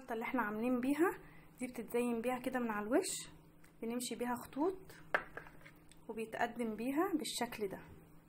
الخلطة اللي احنا عاملين بيها دي بتتزين بيها كده من على الوش بنمشي بيها خطوط وبيتقدم بيها بالشكل ده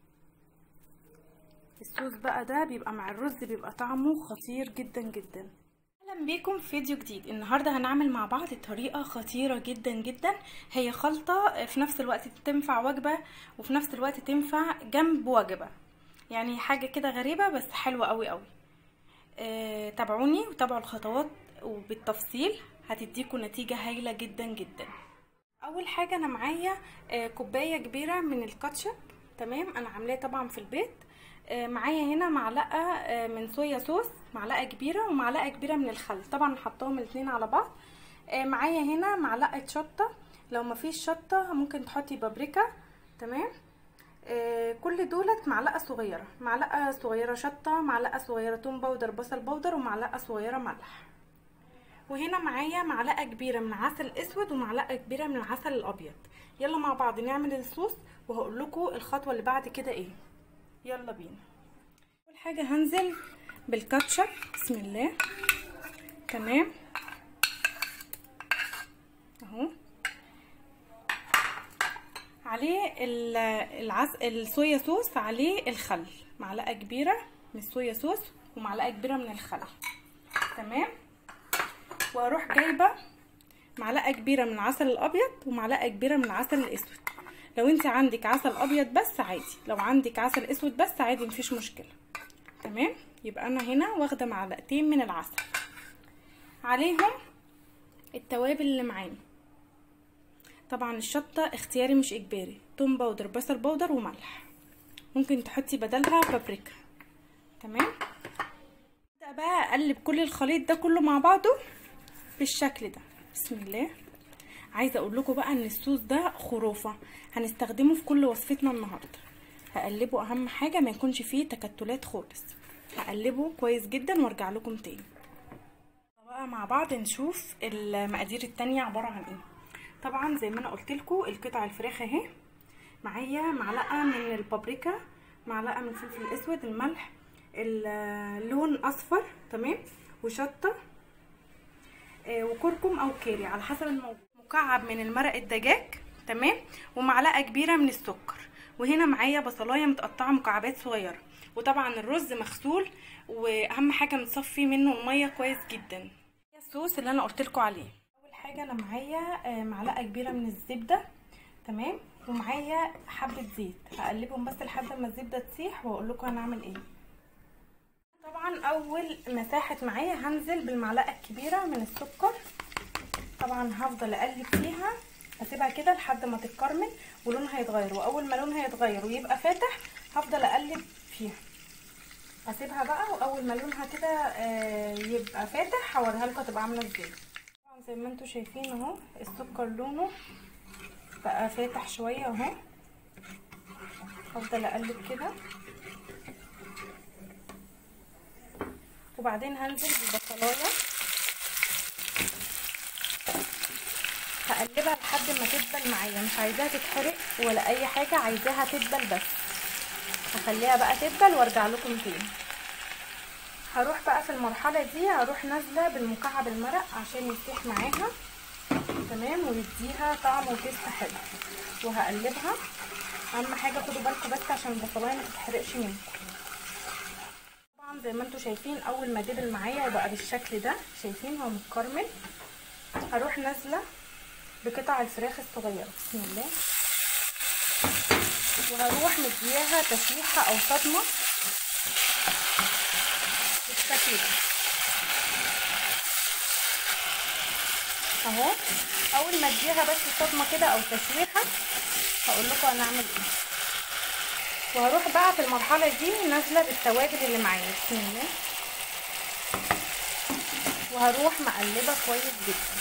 الصوص بقى ده بيبقى مع الرز بيبقى طعمه خطير جدا جدا اهلا بيكم في فيديو جديد النهارده هنعمل مع بعض طريقه خطيره جدا جدا هي خلطه في نفس الوقت تنفع وجبه وفي نفس الوقت تنفع جنب وجبه يعني حاجه كده غريبه بس حلوه قوي قوي آه، تابعوني وتابعوا الخطوات وبالتفصيل هتديكم نتيجه هايله جدا جدا اول حاجه انا معايا آه، كوبايه كبيره من الكاتشب تمام انا عاملاه طبعا في البيت آه، معايا هنا معلقه آه، من صويا صوص معلقه كبيره ومعلقه كبيره من الخل طبعا حطاهم الاثنين على بعض آه، معايا هنا معلقه شطه لو مفيش شطه ممكن تحطي بابريكا تمام آه، كل دولت معلقه صغيره معلقه صغيره شطه معلقه صغيره توم باودر بصل باودر ومعلقه صغيره ملح وهنا معايا معلقه كبيره من عسل اسود ومعلقه كبيره من العسل الابيض يلا مع بعض نعمل الصوص وهقول لكم الخطوه اللي بعد كده ايه يلا بينا اول حاجه هنزل بالكاتشب بسم الله تمام اهو عليه العس... الصويا صوص عليه الخل معلقه كبيره من الصويا صوص ومعلقه كبيره من الخل تمام واروح جايبه معلقه كبيره من العسل الابيض ومعلقه كبيره من العسل الاسود لو انت عندك عسل ابيض بس عادي لو عندك عسل اسود بس عادي مفيش مشكله تمام يبقى انا هنا واخده معلقتين من العسل عليهم التوابل اللي معانا طبعا الشطه اختياري مش اجباري توم باودر بصل باودر وملح ممكن تحطي بدلها بابريكا تمام ابدا بقى اقلب كل الخليط ده كله مع بعضه بالشكل ده بسم الله عايزه اقول لكم بقى ان الصوص ده خرافه هنستخدمه في كل وصفتنا النهارده هقلبه اهم حاجه ما يكونش فيه تكتلات خالص هقلبه كويس جدا وارجع لكم تاني بقى مع بعض نشوف المقادير التانية عباره عن ايه طبعا زي ما انا قلت لكم القطع الفراخ اهي معايا معلقه من البابريكا معلقه من الفلفل الاسود الملح اللون اصفر تمام وشطه آه وكركم او كاري على حسب الموضوع مكعب من المرق الدجاج تمام ومعلقه كبيره من السكر وهنا معايا بصلايه متقطعه مكعبات صغيره وطبعا الرز مغسول واهم حاجه نصفي منه الميه كويس جدا الصوص اللي انا قلت لكم عليه اول حاجه انا معايا آه معلقه كبيره من الزبده تمام ومعايا حبه زيت هقلبهم بس لحد ما الزبده تسيح واقول لكم هنعمل ايه طبعا اول ما ساحت معايا هنزل بالمعلقه الكبيره من السكر طبعا هفضل اقلب فيها اسيبها كده لحد ما تتكرمل ولونها يتغير واول ما لونها يتغير ويبقى فاتح هفضل اقلب فيها اسيبها بقى واول ما لونها كده آه يبقى فاتح هوريها لكم هتبقى عامله ازاي طبعا زي ما انتم شايفين اهو السكر لونه بقى فاتح شويه اهو هفضل اقلب كده وبعدين هنزل بالبصلايه هقلبها لحد ما تدبل معايا مش عايزاها تتحرق ولا اي حاجه عايزاها تدبل بس هخليها بقى تدبل وارجع لكم تاني هروح بقى في المرحله دي هروح نازله بالمكعب المرق عشان يسيح معاها تمام ويديها طعم وتيست حلو وهقلبها اهم حاجه خدوا بالكم بس عشان البصلايه ما تتحرقش منكم طبعا زي ما انتم شايفين اول ما دبل معايا وبقى بالشكل ده شايفين هو متكرمل هروح نازله بقطع الفراخ الصغيره بسم الله وهروح مدياها تشويحه او صدمه بالشكل ده اهو اول ما اديها بس صدمه كده او تشويحه هقول لكم هنعمل ايه وهروح بقى في المرحله دي نازله بالتوابل اللي معايا بسم الله وهروح مقلبه كويس جدا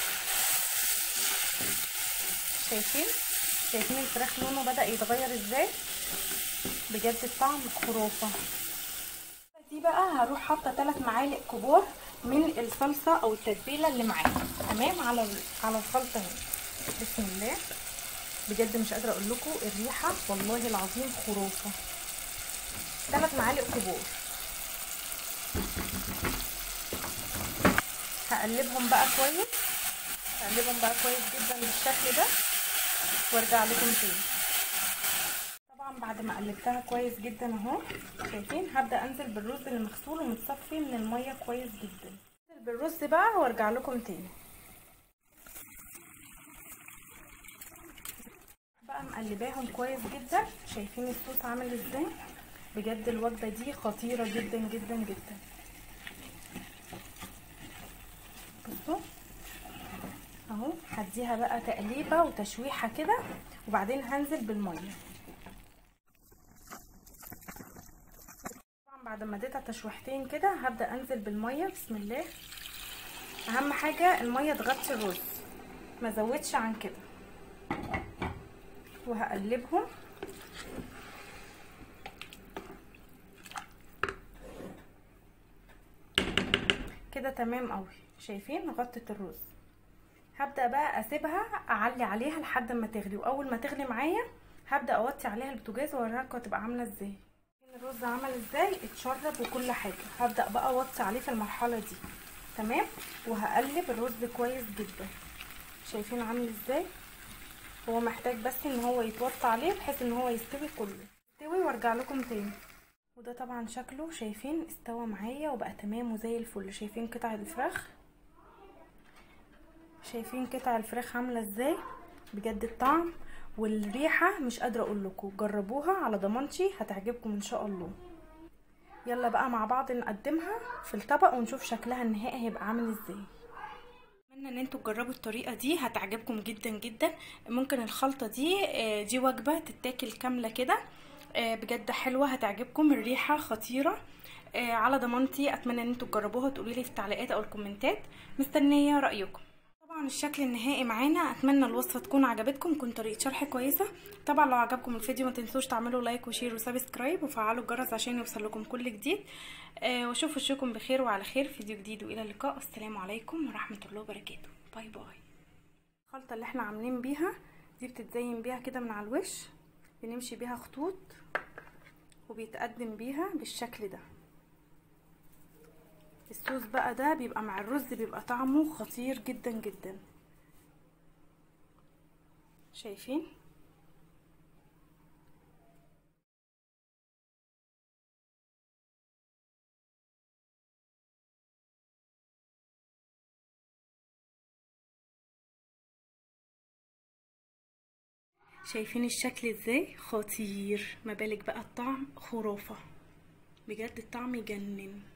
شايفين شايفين الفراخ لونه بدا يتغير ازاي بجد الطعم خرافه دي بقى هروح حاطه 3 معالق كبار من الصلصه او التتبيله اللي معايا تمام على على الخلطه هنا بسم الله بجد مش قادره اقول لكم الريحه والله العظيم خرافه 3 معالق كبار هقلبهم بقى كويس هقلبهم بقى كويس جدا بالشكل ده وارجع لكم تاني طبعا بعد ما قلبتها كويس جدا اهو شايفين هبدا انزل بالرز اللي مغسول ومتصفي من الميه كويس جدا انزل بالرز بقى وارجع لكم تاني بقى مقلباهم كويس جدا شايفين الصوص عامل ازاي بجد الوجبه دي خطيره جدا جدا جدا بصوا اهو هديها بقى تقليبه وتشويحه كده وبعدين هنزل بالميه طبعا بعد ما اديتها تشويحتين كده هبدا انزل بالميه بسم الله اهم حاجه الميه تغطي الرز ما زودش عن كده وهقلبهم كده تمام قوي شايفين غطت الرز هبدا بقى اسيبها اعلي عليها لحد ما تغلي واول ما تغلي معايا هبدا اوطي عليها البوتاجاز واوريكم هتبقى عامله ازاي الرز عمل ازاي اتشرب وكل حاجه هبدا بقى اوطي عليه في المرحله دي تمام وهقلب الرز كويس جدا شايفين عامل ازاي هو محتاج بس ان هو يتوطى عليه بحيث ان هو يستوي كله يستوي وارجع لكم تاني وده طبعا شكله شايفين استوى معايا وبقى تمام وزي الفل شايفين قطع الفراخ شايفين قطع الفراخ عامله ازاي بجد الطعم والريحه مش قادره اقول لكم جربوها على ضمانتي هتعجبكم ان شاء الله يلا بقى مع بعض نقدمها في الطبق ونشوف شكلها النهائي هيبقى عامل ازاي اتمنى ان انتوا تجربوا الطريقه دي هتعجبكم جدا جدا ممكن الخلطه دي دي وجبه تتاكل كامله كده بجد حلوه هتعجبكم الريحه خطيره على ضمانتي اتمنى ان انتوا تجربوها وتقولوا لي في التعليقات او الكومنتات مستنيه رايكم طبعا الشكل النهائي معانا اتمنى الوصفه تكون عجبتكم تكون طريقه شرح كويسه طبعا لو عجبكم الفيديو ما تنسوش تعملوا لايك وشير وسبسكرايب وفعلوا الجرس عشان يوصل لكم كل جديد آه واشوف وشكم بخير وعلى خير فيديو جديد والى اللقاء والسلام عليكم ورحمه الله وبركاته باي باي الخلطه اللي احنا عاملين بيها دي بتتزين بيها كده من على الوش بنمشي بيها خطوط وبيتقدم بيها بالشكل ده الصوص بقى ده بيبقى مع الرز بيبقى طعمه خطير جدا جدا شايفين شايفين الشكل ازاي خطير ما بالك بقى الطعم خرافه بجد الطعم يجنن